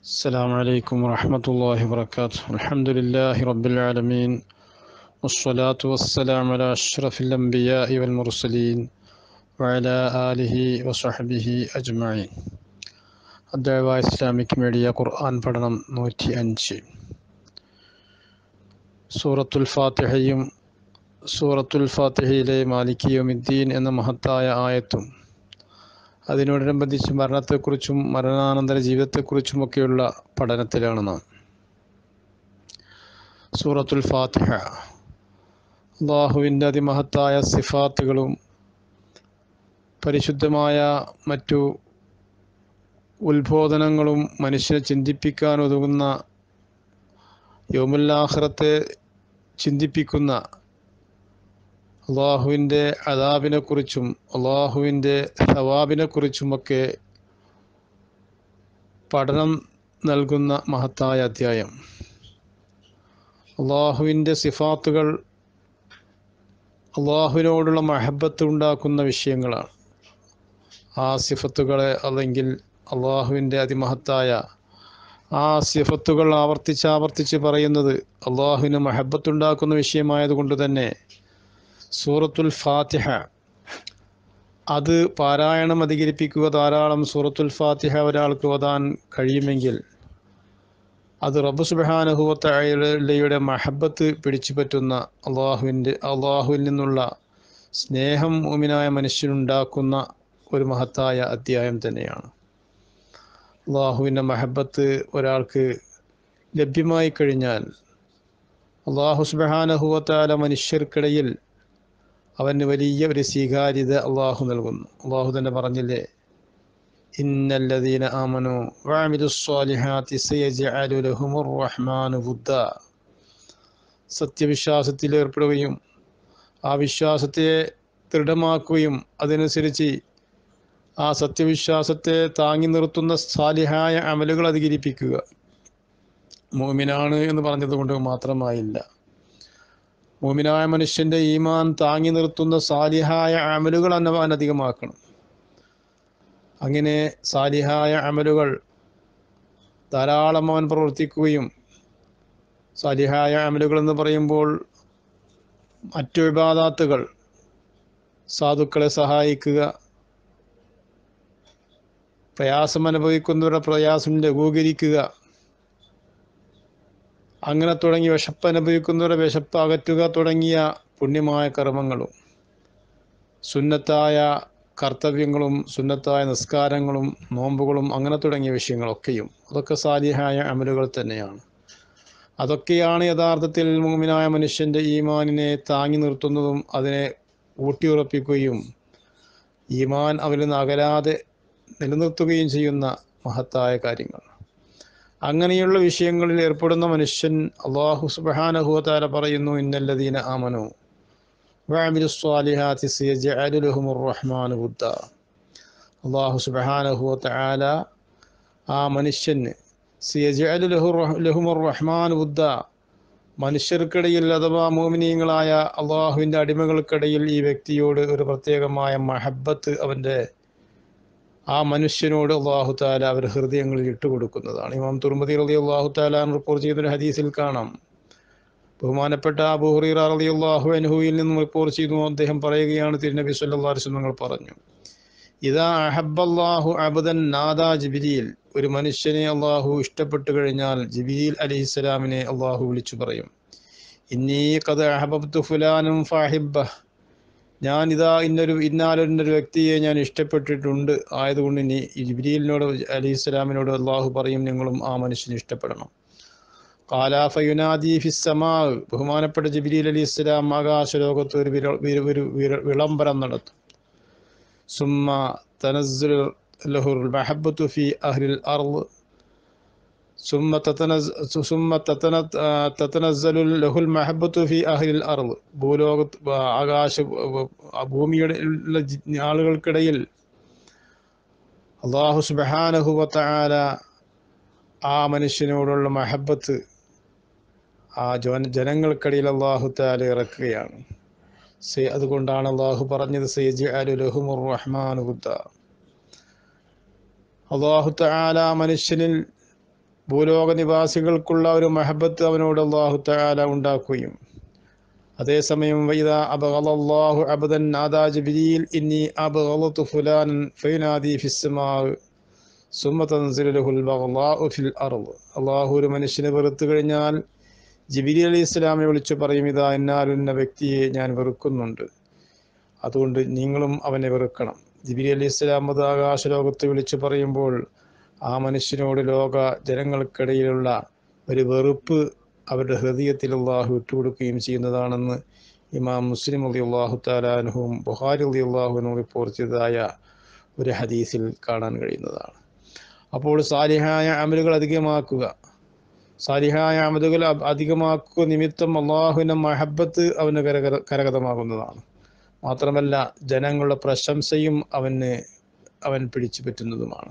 السلام عليكم ورحمة الله وبركاته الحمد لله رب العالمين والصلاة والسلام على أشرف الأنبياء والمرسلين وعلى آله وصحبه أجمعين الدعوة إسلامك ميديا قرآن പഠനം നൂറ്റി അഞ്ച് സൂറത്തുൽ ഫാത്തിഹയും സൂറത്തുൽ ഫാത്തിഹയിലെ മാലിക് യൗമിദ്ദീൻ എന്ന മഹത്തായ ആയത്തും അതിനോടനുബന്ധിച്ച് മരണത്തെക്കുറിച്ചും മരണാനന്തര ജീവിതത്തെക്കുറിച്ചുമൊക്കെയുള്ള പഠനത്തിലാണ് നാം സൂറത്തുൽ ഫാത്തിഹ അള്ളാഹുവിൻ്റെ അതിമഹത്തായ സിഫാത്തുകളും പരിശുദ്ധമായ മറ്റു ഉത്ബോധനങ്ങളും മനുഷ്യനെ ചിന്തിപ്പിക്കാൻ ഒതുങ്ങുന്ന യോമുല്ലാഹ്റത്തെ ചിന്തിപ്പിക്കുന്ന അള്ളാഹുവിൻ്റെ അതാബിനെക്കുറിച്ചും അള്ളാഹുവിൻ്റെ സവാബിനെക്കുറിച്ചുമൊക്കെ പഠനം നൽകുന്ന മഹത്തായ അധ്യായം അള്ളാഹുവിൻ്റെ സിഫാത്തുകൾ അള്ളാഹുവിനോടുള്ള മഹബത്ത് ഉണ്ടാക്കുന്ന വിഷയങ്ങളാണ് ആ സിഫത്തുകളെ അല്ലെങ്കിൽ അള്ളാഹുവിൻ്റെ അതിമഹത്തായ ആ സിഫത്തുകൾ ആവർത്തിച്ച് ആവർത്തിച്ച് പറയുന്നത് അള്ളാഹുവിന് മഹബത്തുണ്ടാക്കുന്ന വിഷയമായതുകൊണ്ട് തന്നെ സൂറത്തുൽ ഫാത്തിഹ അത് പാരായണം അധികരിപ്പിക്കുക ധാരാളം സൂറത്തുൽ ഫാത്തിഹ ഒരാൾക്ക് ഓതാൻ കഴിയുമെങ്കിൽ അത് റബ്ബ് സുബാനുഹുവത്തയുടെ മഹബത്ത് പിടിച്ചു പറ്റുന്ന അള്ളാഹുവിൻ്റെ അള്ളാഹുവിൽ നിന്നുള്ള സ്നേഹം മൂമിനായ മനുഷ്യനുണ്ടാക്കുന്ന ഒരു മഹത്തായ അധ്യായം തന്നെയാണ് അള്ളാഹുവിൻ്റെ മഹബത്ത് ഒരാൾക്ക് ലഭ്യമായി കഴിഞ്ഞാൽ അള്ളാഹു സുബാനഹുവത്താല മനുഷ്യർക്കിടയിൽ അവന് വലിയ ഒരു സ്വീകാര്യത അള്ളാഹു നൽകുന്നു അള്ളാഹു തന്നെ പറഞ്ഞില്ലേ ഇന്നല്ലദീന ആമനു വാമിദുസ്വാലിഹാത്തി സയജഅലു ലഹുമുർ റഹ്മാനു ബുദ്ധ സത്യവിശ്വാസത്തിൽ ഏർപ്പെടുകയും ആ വിശ്വാസത്തെ ദൃഢമാക്കുകയും അതനുസരിച്ച് ആ സത്യവിശ്വാസത്തെ താങ്ങി നിർത്തുന്ന സാലിഹായ അമലുകൾ അധികരിപ്പിക്കുക മോമിനാണ് എന്ന് പറഞ്ഞതുകൊണ്ട് മാത്രമായില്ല മോമിനായ മനുഷ്യന്റെ ഈമാൻ താങ്ങി നിർത്തുന്ന സാലിഹായ അമലുകൾ അവൻ അധികമാക്കണം അങ്ങനെ സാലിഹായ അമലുകൾ ധാരാളം അവൻ പ്രവർത്തിക്കുകയും സാലിഹായ അമലുകൾ എന്ന് പറയുമ്പോൾ മറ്റു വിവാദാത്തുകൾ സാധുക്കളെ സഹായിക്കുക പ്രയാസം അനുഭവിക്കുന്നവരുടെ പ്രയാസം ലഘൂകരിക്കുക അങ്ങനെ തുടങ്ങി വിശപ്പ് അനുഭവിക്കുന്നവരെ വിശപ്പ് അകറ്റുക തുടങ്ങിയ പുണ്യമായ കർമ്മങ്ങളും സുന്നത്തായ കർത്തവ്യങ്ങളും സുന്നത്തായ നിസ്കാരങ്ങളും നോമ്പുകളും അങ്ങനെ തുടങ്ങിയ വിഷയങ്ങളൊക്കെയും അതൊക്കെ സാലിഹായ അമലുകൾ തന്നെയാണ് അതൊക്കെയാണ് യഥാർത്ഥത്തിൽ മൂമിനായ മനുഷ്യൻ്റെ ഈമാനിനെ താങ്ങി നിർത്തുന്നതും അതിനെ ഊട്ടിയുറപ്പിക്കുകയും ഈമാൻ അവരിൽ നിന്ന് അകലാതെ നിലനിർത്തുകയും ചെയ്യുന്ന മഹത്തായ കാര്യങ്ങൾ അങ്ങനെയുള്ള വിഷയങ്ങളിൽ ഏർപ്പെടുന്ന മനുഷ്യൻ അള്ളാഹു സുബാനഹുവത്താല പറയുന്നു ഇന്നല്ലദീന ആമനു വാമിലുസ്വാലിഹാത്തി സിയജഅലു ലഹുമുർ റഹ്മാനു ബുദ്ധ അള്ളാഹു സുബാനഹുവത്താല ആ മനുഷ്യന് സിയജഅലു ലഹു ലഹുമുർ റഹ്മാനു ബുദ്ധ മനുഷ്യർക്കിടയിൽ അഥവാ മോമിനീയങ്ങളായ അള്ളാഹുവിൻ്റെ അടിമകൾക്കിടയിൽ ഈ വ്യക്തിയോട് ഒരു പ്രത്യേകമായ മഹബത്ത് അവൻ്റെ ആ മനുഷ്യനോട് അള്ളാഹു താല അവർ ഹൃദയങ്ങളിൽ ഇട്ടുകൊടുക്കുന്നതാണ് ഇമാം തുർമതി റലി അള്ളാഹു താല റിപ്പോർട്ട് ചെയ്തൊരു ഹദീസിൽ കാണാം ബഹുമാനപ്പെട്ട അബു ഹുറീറ റലി അള്ളാഹു അൻഹുയിൽ നിന്നും റിപ്പോർട്ട് ചെയ്തു അദ്ദേഹം പറയുകയാണ് തിരുനബി സല്ലാസ് നിങ്ങൾ പറഞ്ഞു ഇതാ അഹബല്ലാഹു അബദൻ നാദാ ജിബിരിയിൽ ഒരു മനുഷ്യനെ അള്ളാഹു ഇഷ്ടപ്പെട്ടു കഴിഞ്ഞാൽ ജിബിരിൽ അലിഹിസ്സലാമിനെ അള്ളാഹു വിളിച്ചു പറയും ഇന്നീ കഥ അഹബബ്തു ഫുലാനും ഫാഹിബ ഞാൻ ഇതാ ഇന്നൊരു ഇന്നാലൊരു വ്യക്തിയെ ഞാൻ ഇഷ്ടപ്പെട്ടിട്ടുണ്ട് ആയതുകൊണ്ട് ഇനി ജിബ്രീലിനോട് അലി ഇസ്ലാമിനോട് അള്ളാഹു പറയും നിങ്ങളും ആ മനുഷ്യനെ ഇഷ്ടപ്പെടണം കാലാഫയുനാദി ഫിസ്സമാ ബഹുമാനപ്പെട്ട ജിബ്രീൽ അലി ഇസ്ലാം ആകാശലോകത്ത് ഒരു ഒരു വിളംബരം നടത്തും സുമ്മ തനസ്സുൽ ലഹുൽ മഹബത്തു ഫി അഹ്ലിൽ അർള് ثم تتنزل ثم تتنزل له المحبة في أهل الأرض ഭൂലോകത്ത് ആകാശ ഭൂമിയുടെ ആളുകൾക്കിടയിൽ അള്ളാഹു സുബാനഹുവത്താല ആ മനുഷ്യനോടുള്ള മഹബത്ത് ആ ജന ജനങ്ങൾക്കിടയിൽ അള്ളാഹു താല ഇറക്കുകയാണ് അതുകൊണ്ടാണ് അള്ളാഹു പറഞ്ഞത് സൈജി അലു ലഹുമുർ റഹ്മാൻ അള്ളാഹു താല മനുഷ്യനിൽ ഭൂലോക നിവാസികൾക്കുള്ള ഒരു മഹബത്ത് അവനോട് അള്ളാഹു തആല ഉണ്ടാക്കുകയും അതേസമയം വൈദ അബ്ഗളല്ലാഹു അബ്ദൻ നാദാ ജിബ്രീൽ ഇന്നി അബ്ഗളതു ഫുലാനൻ ഫയുനാദി ഫിസ്സമാ സുമ്മ തൻസിലു ലഹുൽ ബഗ്ളാഉ ഫിൽ അർദ് അള്ളാഹു ഒരു മനുഷ്യനെ വെറുത്തു കഴിഞ്ഞാൽ ജിബിരി അലി ഇസ്ലാമിനെ വിളിച്ചു പറയും ഇതാ എന്നാലുന്ന വ്യക്തിയെ ഞാൻ വെറുക്കുന്നുണ്ട് അതുകൊണ്ട് നിങ്ങളും അവനെ വെറുക്കണം ജിബിരി അലി ഇസ്ലാം അത് ആകാശലോകത്ത് വിളിച്ചു പറയുമ്പോൾ ആ മനുഷ്യനോട് ലോക ജനങ്ങൾക്കിടയിലുള്ള ഒരു വെറുപ്പ് അവരുടെ ഹൃദയത്തിൽ അള്ളാഹു ഇട്ടുകൊടുക്കുകയും ചെയ്യുന്നതാണെന്ന് ഇമാം മുസ്ലിം അലി അള്ളാഹു താലാനുഹും ബുഹാരി അലി അള്ളാഹുനും റിപ്പോർട്ട് ചെയ്തതായ ഒരു ഹദീസിൽ കാണാൻ കഴിയുന്നതാണ് അപ്പോൾ സാലിഹായ അമലുകൾ അധികമാക്കുക സാലിഹായ അമലുകൾ അ- അധികമാക്കുക നിമിത്തം അള്ളാഹുവിൻ്റെ മഹബത്ത് അവന് കരകര കരഗതമാകുന്നതാണ് മാത്രമല്ല ജനങ്ങളുടെ പ്രശംസയും അവന് അവൻ പിടിച്ചു പറ്റുന്നതുമാണ്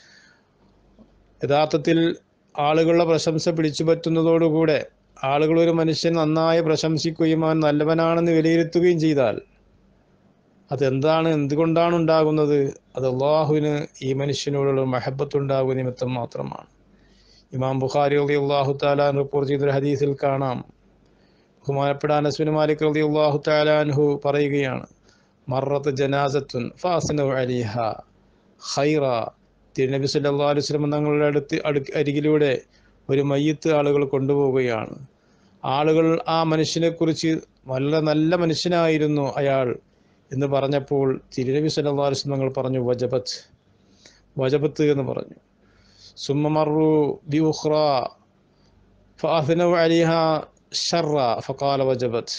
യഥാർത്ഥത്തിൽ ആളുകളുടെ പ്രശംസ പിടിച്ചു പറ്റുന്നതോടുകൂടെ ആളുകൾ ഒരു മനുഷ്യൻ നന്നായി പ്രശംസിക്കുകയും അവൻ നല്ലവനാണെന്ന് വിലയിരുത്തുകയും ചെയ്താൽ അതെന്താണ് എന്തുകൊണ്ടാണ് ഉണ്ടാകുന്നത് അത് അള്ളാഹുവിന് ഈ മനുഷ്യനോടുള്ള മഹബത്ത് ഉണ്ടാകുന്ന നിമിത്തം മാത്രമാണ് ഇമാം ബുഖാരി അലി അള്ളാഹു താലാൻ റിപ്പോർട്ട് ചെയ്തൊരു ഹദീസിൽ കാണാം ബഹുമാനപ്പെട്ട അനസ്ബിൻ മാലിക് അലി അള്ളാഹു താലാൻഹു പറയുകയാണ് മറത്ത് ജനാസത്തുൻ ഫാസനു അലിഹ ഖൈറ തിരുനബി സല്ലല്ലാഹു അലൈഹി വസല്ലം തങ്ങളുടെ അടുത്ത് അടു അരികിലൂടെ ഒരു മയ്യത്ത് ആളുകൾ കൊണ്ടുപോവുകയാണ് ആളുകൾ ആ മനുഷ്യനെക്കുറിച്ച് വളരെ നല്ല മനുഷ്യനായിരുന്നു അയാൾ എന്ന് പറഞ്ഞപ്പോൾ തിരുനബി സല്ലല്ലാഹു അലൈഹി വസല്ലം തങ്ങൾ പറഞ്ഞു വജബത്ത് വജബത്ത് എന്ന് പറഞ്ഞു സുമ്മ മറു ബി ഉഖ്റ ഫഅഥനു അലിഹ ഷർറ ഫഖാല വജബത്ത്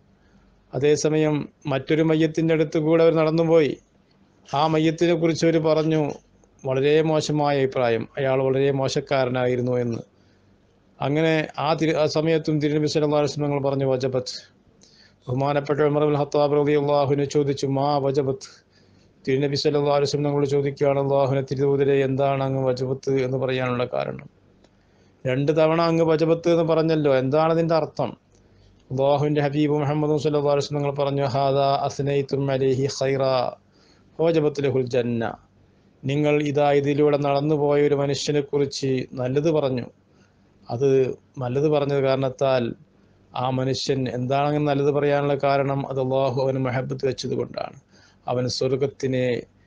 അതേസമയം മറ്റൊരു മയ്യത്തിൻ്റെ അടുത്ത് കൂടെ അവർ നടന്നുപോയി ആ മയ്യത്തിനെ കുറിച്ച് അവർ പറഞ്ഞു വളരെ മോശമായ അഭിപ്രായം അയാൾ വളരെ മോശക്കാരനായിരുന്നു എന്ന് അങ്ങനെ ആ തിരു ആ സമയത്തും തിരുനബി സല്ലല്ലാഹു അലൈഹി വസല്ലം തങ്ങൾ പറഞ്ഞു വജബത്ത് ബഹുമാനപ്പെട്ട ഉമർ അൽ ഹത്താബ് റളിയല്ലാഹുവിനെ ചോദിച്ചു മാ വജബത്ത് തിരുനബി സല്ലല്ലാഹു അലൈഹി വസല്ലം തങ്ങൾ ചോദിക്കുകയാണ് അള്ളാഹുവിനെ തിരുദൂതരെ എന്താണ് അങ്ങ് വജബത്ത് എന്ന് പറയാനുള്ള കാരണം രണ്ട് തവണ അങ്ങ് വജബത്ത് എന്ന് പറഞ്ഞല്ലോ എന്താണ് ഇതിൻ്റെ അർത്ഥം അള്ളാഹുവിൻ്റെ ഹബീബ് മുഹമ്മദ് സല്ലല്ലാഹു അലൈഹി വസല്ലം തങ്ങൾ പറഞ്ഞു ഹാദാ അസ്നൈത്തും അലൈഹി ഖൈറ വജബത്ത് ലഹുൽ ജന്ന നിങ്ങൾ ഇതാ ഇതിലൂടെ നടന്നു പോയ ഒരു മനുഷ്യനെ കുറിച്ച് നല്ലത് പറഞ്ഞു അത് നല്ലത് പറഞ്ഞത് കാരണത്താൽ ആ മനുഷ്യൻ എന്താണെന്ന് നല്ലത് പറയാനുള്ള കാരണം അത് അള്ളാഹു അവന് മഹബത്ത് വെച്ചത് കൊണ്ടാണ് അവൻ സ്വർഗത്തിനെ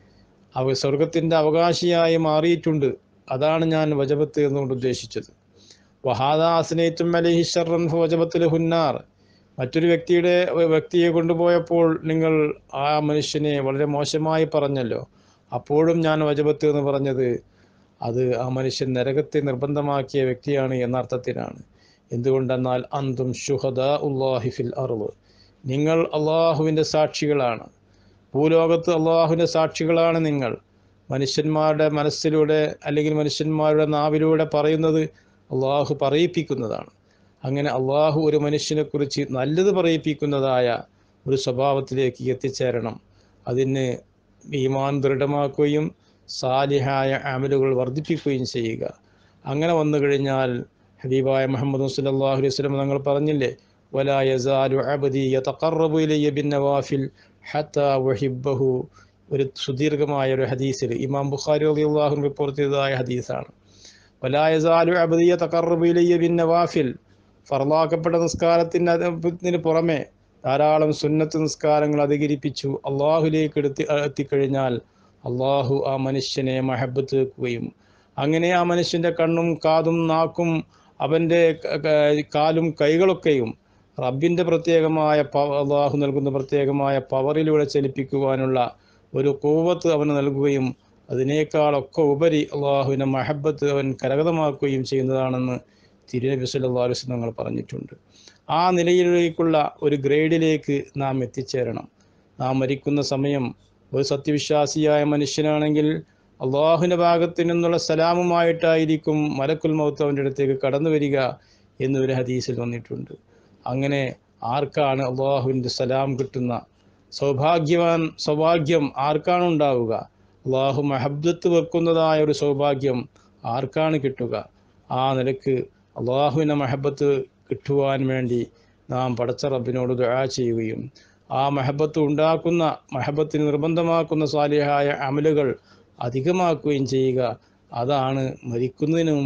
അവ സ്വർഗത്തിൻ്റെ അവകാശിയായി മാറിയിട്ടുണ്ട് അതാണ് ഞാൻ വജബത്ത് എന്നുകൊണ്ട് ഉദ്ദേശിച്ചത് വഹാദാസനേറ്റും അലഹി ഷർറൻ വജബത്തിൽ ഹുന്നാർ മറ്റൊരു വ്യക്തിയുടെ വ്യക്തിയെ കൊണ്ടുപോയപ്പോൾ നിങ്ങൾ ആ മനുഷ്യനെ വളരെ മോശമായി പറഞ്ഞല്ലോ അപ്പോഴും ഞാൻ വജബത്ത് എന്ന് പറഞ്ഞത് അത് ആ മനുഷ്യൻ നരകത്തെ നിർബന്ധമാക്കിയ വ്യക്തിയാണ് എന്ന അർത്ഥത്തിലാണ് എന്തുകൊണ്ടെന്നാൽ അന്തും ഷുഹദ ഉല്ലാഹി ഫിൽ അറുവ് നിങ്ങൾ അള്ളാഹുവിൻ്റെ സാക്ഷികളാണ് ഭൂലോകത്ത് അള്ളാഹുവിൻ്റെ സാക്ഷികളാണ് നിങ്ങൾ മനുഷ്യന്മാരുടെ മനസ്സിലൂടെ അല്ലെങ്കിൽ മനുഷ്യന്മാരുടെ നാവിലൂടെ പറയുന്നത് അള്ളാഹു പറയിപ്പിക്കുന്നതാണ് അങ്ങനെ അള്ളാഹു ഒരു മനുഷ്യനെക്കുറിച്ച് നല്ലത് പറയിപ്പിക്കുന്നതായ ഒരു സ്വഭാവത്തിലേക്ക് എത്തിച്ചേരണം അതിന് ഈമാൻ ദൃഢമാക്കുകയും സാലിഹായ അമലുകൾ വർദ്ധിപ്പിക്കുകയും ചെയ്യുക അങ്ങനെ വന്നു കഴിഞ്ഞാൽ ഹബീബായ മുഹമ്മദ് സല്ലല്ലാഹു അലൈഹി വസല്ലം തങ്ങൾ പറഞ്ഞില്ലേ വലാ യസാലു അബ്ദി യതഖറബു ഇലയ്യ ബിന്നവാഫിൽ ഹത്താ വഹിബ്ബഹു ഒരു സുദീർഘമായ ഒരു ഹദീസിൽ ഇമാം ബുഖാരി റളിയല്ലാഹു അൻഹു റിപ്പോർട്ട് ചെയ്തതായ ഹദീസാണ് വലാ യസാലു അബ്ദി യതഖറബു ഇലയ്യ ബിന്നവാഫിൽ ഫർലാക്കപ്പെട്ട നിസ്കാരത്തിന് പുറമെ ധാരാളം സുന്നത്ത് നിസ്കാരങ്ങൾ അധികരിപ്പിച്ചു അള്ളാഹുലേക്ക് എടുത്തി എത്തിക്കഴിഞ്ഞാൽ അള്ളാഹു ആ മനുഷ്യനെ മഹബത്ത് വെക്കുകയും അങ്ങനെ ആ മനുഷ്യൻ്റെ കണ്ണും കാതും നാക്കും അവൻ്റെ ക- ക- കാലും കൈകളൊക്കെയും റബ്ബിൻ്റെ പ്രത്യേകമായ പവ അള്ളാഹു നൽകുന്ന പ്രത്യേകമായ പവറിലൂടെ ചലിപ്പിക്കുവാനുള്ള ഒരു കൂവത്ത് അവന് നൽകുകയും അതിനേക്കാളൊക്കെ ഉപരി അള്ളാഹുവിൻ്റെ മഹബത്ത് അവൻ കരഗതമാക്കുകയും ചെയ്യുന്നതാണെന്ന് തിരുനബി സല്ലല്ലാഹു അലൈഹി വസല്ലം തങ്ങൾ പറഞ്ഞിട്ടുണ്ട് ആ നിലയിലേക്കുള്ള ഒരു ഗ്രേഡിലേക്ക് നാം എത്തിച്ചേരണം നാം മരിക്കുന്ന സമയം ഒരു സത്യവിശ്വാസിയായ മനുഷ്യനാണെങ്കിൽ അള്ളാഹുവിൻ്റെ ഭാഗത്തു നിന്നുള്ള സലാമുമായിട്ടായിരിക്കും മലക്കുൽ മൗത്ത് അവൻ്റെ അടുത്തേക്ക് കടന്നു വരിക എന്നൊരു ഹദീസിൽ വന്നിട്ടുണ്ട് അങ്ങനെ ആർക്കാണ് അള്ളാഹുവിൻ്റെ സലാം കിട്ടുന്ന സൗഭാഗ്യവാൻ സൗഭാഗ്യം ആർക്കാണ് ഉണ്ടാവുക അള്ളാഹു മഹബ്ദത്ത് വെക്കുന്നതായ ഒരു സൗഭാഗ്യം ആർക്കാണ് കിട്ടുക ആ നിലക്ക് അള്ളാഹുവിൻ്റെ മഹബത്ത് കിട്ടുവാൻ വേണ്ടി നാം പടച്ച റബ്ബിനോട് ദുആ ചെയ്യുകയും ആ മഹബത്ത് ഉണ്ടാക്കുന്ന മഹബത്തിന് നിർബന്ധമാക്കുന്ന സാലിഹായ അമലുകൾ അധികമാക്കുകയും ചെയ്യുക അതാണ് മരിക്കുന്നതിന് മുമ്പ്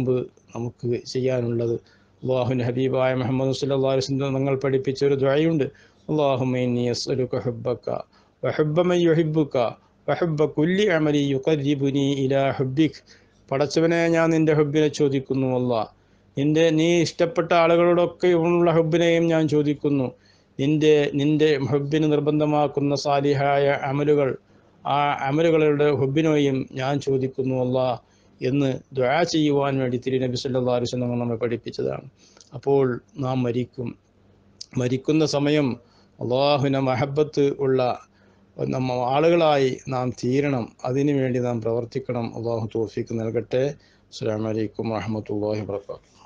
നമുക്ക് ചെയ്യാനുള്ളത് അള്ളാഹുവിൻ്റെ ഹബീബായ മുഹമ്മദ് സല്ലല്ലാഹു അലൈഹി വസല്ലം നിങ്ങൾ പഠിപ്പിച്ച ഒരു ദുആയുണ്ട് അല്ലാഹുമ്മ ഇന്നി അസ്അലുക ഹുബ്ബക വഹുബ്ബ മൻ യുഹിബ്ബുക വഹുബ്ബ കുല്ലി അമലി യുഖർരിബുനി ഇലാ ഹുബ്ബിക് പടച്ചവനെ ഞാൻ നിന്റെ ഹുബിനെ ചോദിക്കുന്നു അല്ലാ നിന്റെ നീ ഇഷ്ടപ്പെട്ട ആളുകളോടൊക്കെ ഉള്ള ഹുബിനെയും ഞാൻ ചോദിക്കുന്നു നിന്റെ നിന്റെ ഹുബിന് നിർബന്ധമാക്കുന്ന സാലിഹായ അമലുകൾ ആ അമലുകളുടെ ഹുബിനെയും ഞാൻ ചോദിക്കുന്നു അല്ലാ എന്ന് ദുആ ചെയ്യുവാൻ വേണ്ടി തിരുനബി സല്ലല്ലാഹു അലൈഹി വസല്ലം നമ്മെ പഠിപ്പിച്ചതാണ് അപ്പോൾ നാം മരിക്കും മരിക്കുന്ന സമയം അള്ളാഹുവിനെ മഹബത്ത് ഉള്ള നമ്മ ആളുകളായി നാം തീരണം അതിനു വേണ്ടി നാം പ്രവർത്തിക്കണം അള്ളാഹു തോഫിക്ക് നൽകട്ടെ അസ്സാം വലൈക്കും വാഹമത്തല്ലാഹി വാത്തു